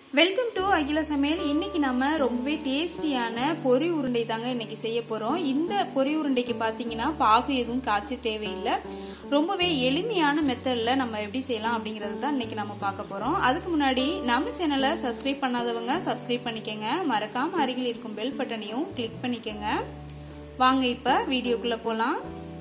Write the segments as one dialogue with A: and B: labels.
A: welcome to அகில சமையல் இன்னைக்கு நம்ம ரொம்பவே டேஸ்டியான பொரி உருண்டை தாங்க இன்னைக்கு செய்ய போறோம் இந்த பொரி உருண்டைக்கு பாத்தீங்கன்னா பாகு எதுவும் காய்ச்ச தேவையில்லை ரொம்பவே எளிமையான மெத்தட்ல நம்ம எப்படி செய்யலாம் அப்படிங்கறது தான் இன்னைக்கு நம்ம பார்க்க போறோம் அதுக்கு முன்னாடி நம்ம சேனலை சப்ஸ்கிரைப் பண்ணாதவங்க சப்ஸ்கிரைப் பண்ணிக்கங்க மறக்காம அருகில் இருக்கும் பெல் பட்டனையும் கிளிக் பண்ணிக்கங்க வாங்க இப்ப வீடியோக்குள்ள போலாம்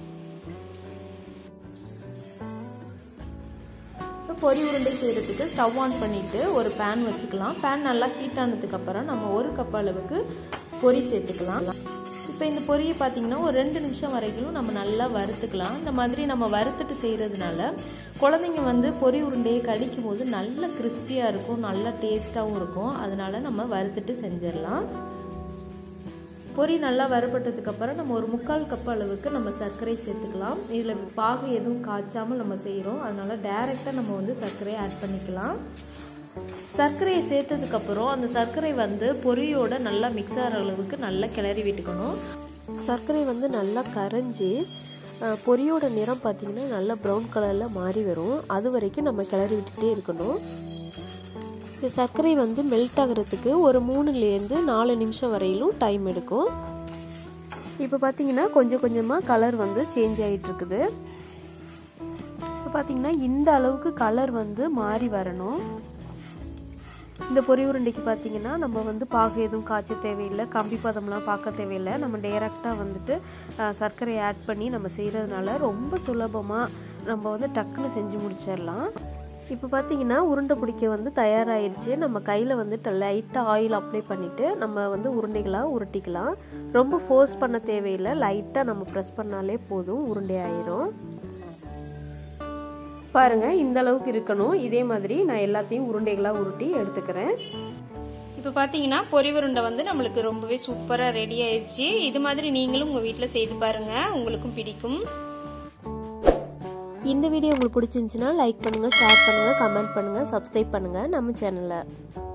B: இப்போ பொரி உருண்டை செய்கிறதுக்கு ஸ்டவ் ஆன் பண்ணிவிட்டு ஒரு பேன் வச்சுக்கலாம் பேன் நல்லா ஹீட் ஆனதுக்கப்புறம் நம்ம ஒரு கப் அளவுக்கு பொரி சேர்த்துக்கலாம் இப்போ இந்த பொரியை பார்த்திங்கன்னா ஒரு ரெண்டு நிமிஷம் வரைக்கும் நம்ம நல்லா வறுத்துக்கலாம் இந்த மாதிரி நம்ம வறுத்துட்டு செய்கிறதுனால குழந்தைங்க வந்து பொரி உருண்டையை கடிக்கும் போது நல்ல கிறிஸ்பியாக இருக்கும் நல்ல டேஸ்ட்டாகவும் இருக்கும் அதனால நம்ம வறுத்துட்டு செஞ்சிடலாம் பொரி நல்லா வறுபட்டதுக்கப்புறம் நம்ம ஒரு முக்கால் கப் அளவுக்கு நம்ம சர்க்கரை சேர்த்துக்கலாம் இதில் பாகு எதுவும் காய்ச்சாமல் நம்ம செய்கிறோம் அதனால் டைரெக்டாக நம்ம வந்து சர்க்கரையை ஆட் பண்ணிக்கலாம் சர்க்கரையை சேர்த்ததுக்கப்புறம் அந்த சர்க்கரை வந்து பொரியோட நல்லா மிக்ஸ் ஆகிற அளவுக்கு நல்லா கிளறி விட்டுக்கணும் சர்க்கரை வந்து நல்லா கரைஞ்சி பொரியோட நிறம் பார்த்திங்கன்னா நல்லா ப்ரௌன் கலரில் மாறி வரும் அது வரைக்கும் நம்ம கிளறி விட்டுட்டே இருக்கணும் இந்த சர்க்கரை வந்து மெல்ட் ஆகிறதுக்கு ஒரு மூணுலேருந்து நாலு நிமிஷம் வரையிலும் டைம் எடுக்கும் இப்போ பார்த்தீங்கன்னா கொஞ்சம் கொஞ்சமாக கலர் வந்து சேஞ்ச் ஆகிட்டு இருக்குது இப்போ பார்த்தீங்கன்னா இந்த அளவுக்கு கலர் வந்து மாறி வரணும் இந்த பொரி உருண்டைக்கு பார்த்தீங்கன்னா நம்ம வந்து பாகு எதுவும் காய்ச்ச தேவையில்லை கம்பி பதம்லாம் பார்க்க தேவையில்லை நம்ம டைரெக்டாக வந்துட்டு சர்க்கரை ஆட் பண்ணி நம்ம செய்கிறதுனால ரொம்ப சுலபமாக நம்ம வந்து டக்குன்னு செஞ்சு முடிச்சிடலாம் இப்போ பார்த்தீங்கன்னா உருண்டை பிடிக்க வந்து தயாராகிருச்சு நம்ம கையில் வந்துட்டு லைட்டாக ஆயில் அப்ளை பண்ணிவிட்டு நம்ம வந்து உருண்டைகளாக உருட்டிக்கலாம் ரொம்ப ஃபோர்ஸ் பண்ண தேவையில்லை லைட்டாக நம்ம ப்ரெஸ் பண்ணாலே போதும் உருண்டை ஆயிரும் பாருங்கள் இந்த அளவுக்கு இருக்கணும் இதே மாதிரி நான் எல்லாத்தையும் உருண்டைகளாக உருட்டி எடுத்துக்கிறேன்
A: இப்போ பார்த்தீங்கன்னா பொரி உருண்டை வந்து நம்மளுக்கு ரொம்பவே சூப்பராக ரெடி ஆயிடுச்சு இது மாதிரி நீங்களும் உங்கள் வீட்டில் செய்து பாருங்கள் உங்களுக்கும் பிடிக்கும்
B: இந்த வீடியோ உங்களுக்கு பிடிச்சிருந்துச்சுன்னா லைக் பண்ணுங்கள் ஷேர் பண்ணுங்கள் கமெண்ட் பண்ணுங்கள் சப்ஸ்கிரைப் பண்ணுங்கள் நம்ம சேனலை